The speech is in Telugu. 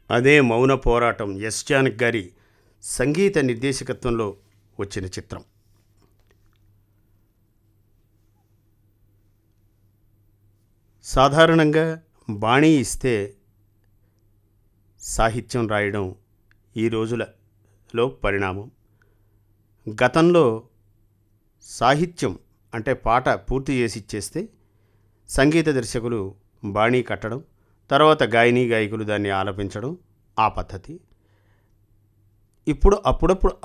అదే మౌన పోరాటం ఎస్ జానక్ గారి సంగీత నిర్దేశకత్వంలో వచ్చిన చిత్రం సాధారణంగా బాణీ ఇస్తే సాహిత్యం రాయడం ఈ రోజులలో పరిణామం గతంలో సాహిత్యం అంటే పాట పూర్తి చేసి ఇచ్చేస్తే సంగీత దర్శకులు బాణీ కట్టడం తర్వాత గాయని గాయకులు దాన్ని ఆలపించడం ఆ పద్ధతి ఇప్పుడు అప్పుడప్పుడు